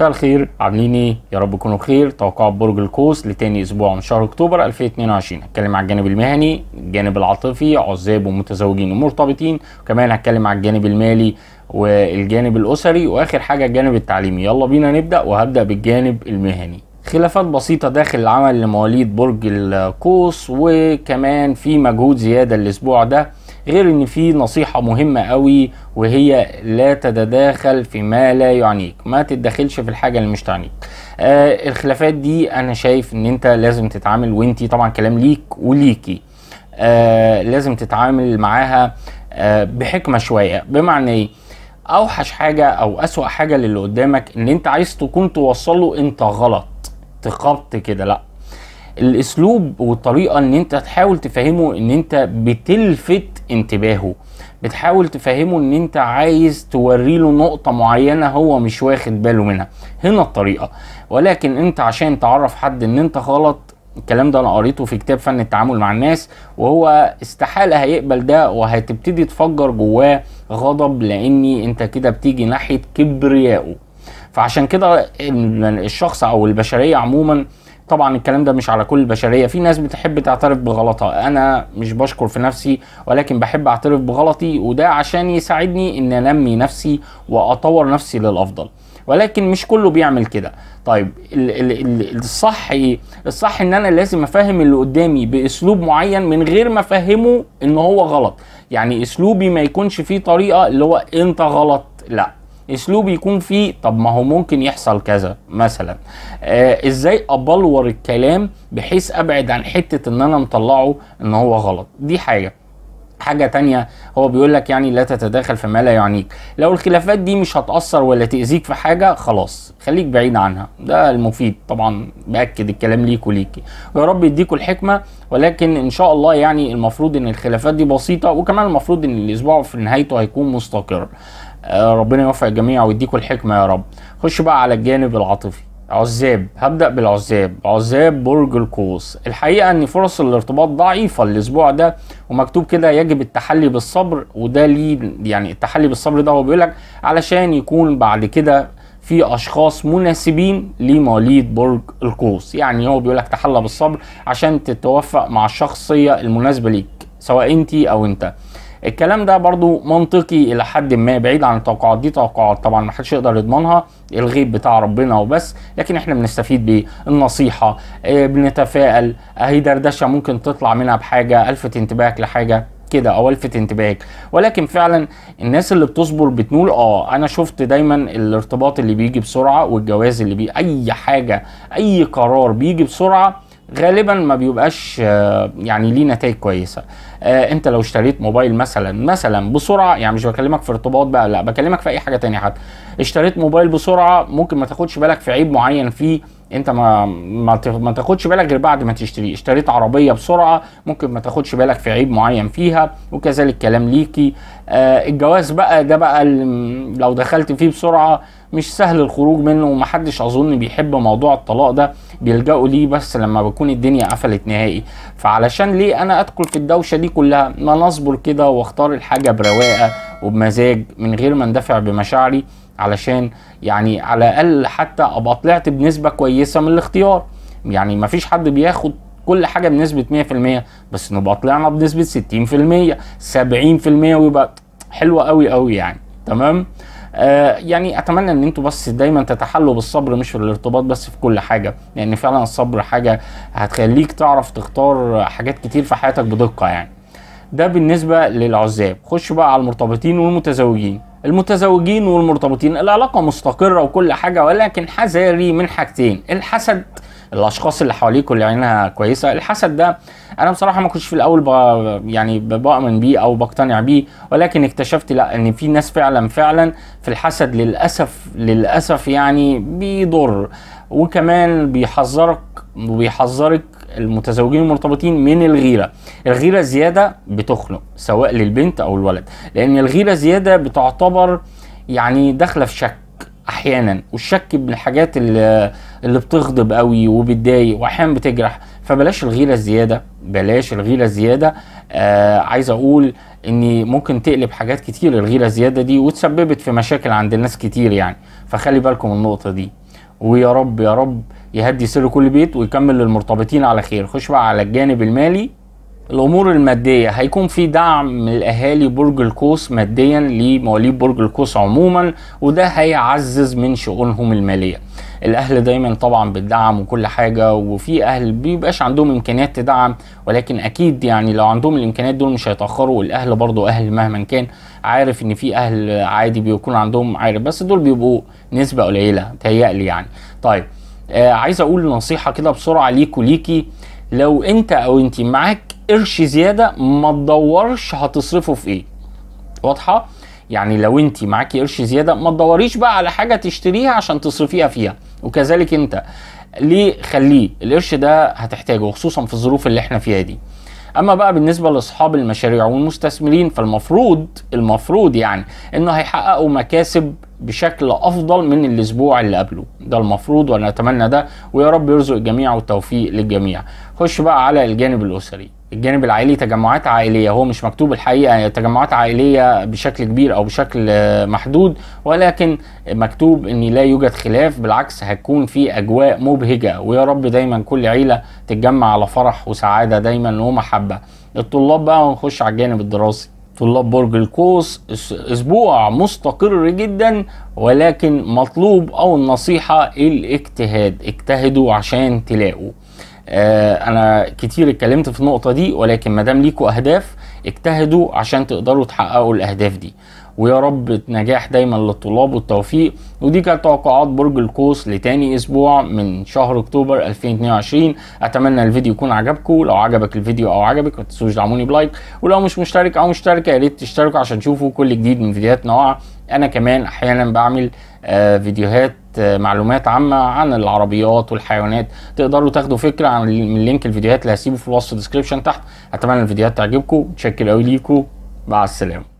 مساء الخير عاملين ايه يا رب تكونوا بخير توقعات برج القوس لتاني اسبوع من شهر اكتوبر 2022 هتكلم على الجانب المهني الجانب العاطفي عزاب ومتزوجين ومرتبطين وكمان هتكلم على الجانب المالي والجانب الاسري واخر حاجه الجانب التعليمي يلا بينا نبدا وهبدا بالجانب المهني خلافات بسيطة داخل العمل لمواليد برج القوس وكمان في مجهود زيادة الأسبوع ده غير ان في نصيحة مهمة قوي وهي لا تتداخل فيما لا يعنيك ما تتدخلش في الحاجة اللي مش تعنيك آه الخلافات دي انا شايف ان انت لازم تتعامل وانتي طبعا كلام ليك وليكي آه لازم تتعامل معاها آه بحكمة شوية بمعنى ايه اوحش حاجة او اسوأ حاجة للي قدامك ان انت عايز تكون توصله انت غلط تخبط كده لا الاسلوب والطريقه ان انت تحاول تفهمه ان انت بتلفت انتباهه بتحاول تفهمه ان انت عايز توري له نقطة معينة هو مش واخد باله منها هنا الطريقة ولكن انت عشان تعرف حد ان انت غلط الكلام ده انا قريته في كتاب فن التعامل مع الناس وهو استحالة هيقبل ده وهتبتدي تفجر جواه غضب لاني انت كده بتيجي ناحية كبريائه فعشان كده الشخص او البشرية عموما طبعا الكلام ده مش على كل البشريه في ناس بتحب تعترف بغلطها انا مش بشكر في نفسي ولكن بحب اعترف بغلطي وده عشان يساعدني ان انمي نفسي واطور نفسي للافضل ولكن مش كله بيعمل كده طيب ال ال ال الصح ايه الصح ان انا لازم افهم اللي قدامي باسلوب معين من غير ما افهمه ان هو غلط يعني اسلوبي ما يكونش فيه طريقه اللي هو انت غلط لا اسلوب يكون فيه طب ما هو ممكن يحصل كذا مثلا آه ازاي ابلور الكلام بحيث ابعد عن حته ان انا مطلعه ان هو غلط دي حاجه حاجة تانية هو بيقول لك يعني لا تتداخل في ما لا يعنيك لو الخلافات دي مش هتأثر ولا تأذيك في حاجة خلاص خليك بعيد عنها ده المفيد طبعا بأكد الكلام ليك وليكي ويا رب يديكوا الحكمة ولكن إن شاء الله يعني المفروض إن الخلافات دي بسيطة وكمان المفروض إن الأسبوع في نهايته هيكون مستقر آه ربنا يوفق الجميع ويديكوا الحكمة يا رب خش بقى على الجانب العاطفي عزاب هبدأ بالعزاب عزاب برج القوس الحقيقة ان فرص الارتباط ضعيفة الاسبوع ده ومكتوب كده يجب التحلي بالصبر وده ليه يعني التحلي بالصبر ده هو بيقولك علشان يكون بعد كده في اشخاص مناسبين لمواليد برج القوس يعني هو بيقولك تحلى بالصبر عشان تتوفق مع الشخصية المناسبة ليك سواء انتي او انت الكلام ده برضو منطقي الى حد ما بعيد عن التوقعات دي توقعات طبعا ما حدش يقدر يضمنها الغيب بتاع ربنا وبس لكن احنا بنستفيد بيه النصيحه اه بنتفائل اهي دردشه ممكن تطلع منها بحاجه الفت انتباهك لحاجه كده او الفت انتباهك ولكن فعلا الناس اللي بتصبر بتنول اه انا شفت دايما الارتباط اللي بيجي بسرعه والجواز اللي بي اي حاجه اي قرار بيجي بسرعه غالبا ما بيبقاش يعني ليه نتائج كويسه آه انت لو اشتريت موبايل مثلا مثلا بسرعه يعني مش بكلمك في ارتباط بقى لا بكلمك في اي حاجه تانية حتى اشتريت موبايل بسرعه ممكن ما تاخدش بالك في عيب معين فيه انت ما ما, ما تاخدش بالك غير بعد ما تشتريه اشتريت عربيه بسرعه ممكن ما تاخدش بالك في عيب معين فيها وكذلك كلام ليكي آه الجواز بقى ده بقى لو دخلت فيه بسرعه مش سهل الخروج منه ومحدش اظن بيحب موضوع الطلاق ده بيلجأوا ليه بس لما بكون الدنيا قفلت نهائي فعلشان ليه انا ادخل في الدوشه دي كلها ما نصبر كده واختار الحاجه برواقه وبمزاج من غير ما اندفع بمشاعري علشان يعني على الاقل حتى ابقى طلعت بنسبه كويسه من الاختيار يعني ما فيش حد بياخد كل حاجه بنسبه 100% بس نبقى طلعنا بنسبه 60% 70% ويبقى حلوه قوي قوي يعني تمام آه يعني اتمنى ان انتوا بس دايما تتحلوا بالصبر مش في الارتباط بس في كل حاجه لان يعني فعلا الصبر حاجه هتخليك تعرف تختار حاجات كتير في حياتك بدقه يعني ده بالنسبه للعزاب خش بقى على المرتبطين والمتزوجين المتزوجين والمرتبطين العلاقه مستقره وكل حاجه ولكن حذاري من حاجتين الحسد الاشخاص اللي حواليك اللي عينها كويسه الحسد ده انا بصراحه ما كنتش في الاول ب... يعني بؤمن بيه او بقتنع بيه ولكن اكتشفت لا ان في ناس فعلا فعلا في الحسد للاسف للاسف يعني بيضر وكمان بيحذرك وبيحذرك المتزوجين المرتبطين من الغيره الغيره زياده بتخنق سواء للبنت او الولد لان الغيره زياده بتعتبر يعني داخله في شك احيانا والشك من الحاجات اللي, اللي بتغضب قوي وبتضايق واحيانا بتجرح فبلاش الغيره الزياده بلاش الغيره الزياده آه عايز اقول ان ممكن تقلب حاجات كتير الغيره الزياده دي وتسببت في مشاكل عند الناس كتير يعني فخلي بالكم من النقطه دي ويا رب يا رب يهدي سر كل بيت ويكمل للمرتبطين على خير خش بقى على الجانب المالي الامور الماديه هيكون في دعم من الاهالي برج القوس ماديا لمواليد برج القوس عموما وده هيعزز من شؤونهم الماليه الاهل دايما طبعا بتدعم وكل حاجه وفي اهل بيبقاش عندهم امكانيات تدعم ولكن اكيد يعني لو عندهم الامكانيات دول مش هيتاخروا والاهل برضو اهل مهما كان عارف ان في اهل عادي بيكون عندهم عارف بس دول بيبقوا نسبه قليله تهيألي يعني طيب آه عايز اقول نصيحه كده بسرعه ليكوا ليكي لو انت او انت معاك قرش زياده ما تدورش هتصرفه في ايه واضحه يعني لو انت معاكي قرش زياده ما تدوريش بقى على حاجه تشتريها عشان تصرفيها فيها وكذلك انت ليه خليه القرش ده هتحتاجه خصوصا في الظروف اللي احنا فيها دي اما بقى بالنسبه لاصحاب المشاريع والمستثمرين فالمفروض المفروض يعني انه هيحققوا مكاسب بشكل افضل من الاسبوع اللي قبله ده المفروض وانا اتمنى ده ويا رب يرزق الجميع والتوفيق للجميع خش بقى على الجانب الاسري الجانب العائلي تجمعات عائليه هو مش مكتوب الحقيقه تجمعات عائليه بشكل كبير او بشكل محدود ولكن مكتوب ان لا يوجد خلاف بالعكس هتكون في اجواء مبهجه ويا رب دايما كل عيله تتجمع على فرح وسعاده دايما ومحبه الطلاب بقى ونخش على الجانب الدراسي طلاب برج القوس اسبوع مستقر جدا ولكن مطلوب او النصيحه الاجتهاد اجتهدوا عشان تلاقوا آه انا كتير اتكلمت في النقطه دي ولكن ما دام ليكوا اهداف اجتهدوا عشان تقدروا تحققوا الاهداف دي ويا رب نجاح دايما للطلاب والتوفيق ودي كانت توقعات برج القوس لتاني اسبوع من شهر اكتوبر 2022 اتمنى الفيديو يكون عجبكم لو عجبك الفيديو او عجبك ما تنسوش دعموني بلايك ولو مش مشترك او مشتركه يا ريت تشتركوا عشان تشوفوا كل جديد من فيديوهات نوع انا كمان احيانا بعمل آه فيديوهات آه معلومات عامه عن العربيات والحيوانات تقدروا تاخدوا فكره عن من لينك الفيديوهات اللي هسيبه في الوصف الديسكربشن تحت اتمنى الفيديوهات تعجبكم متشكر قوي ليكم مع السلامه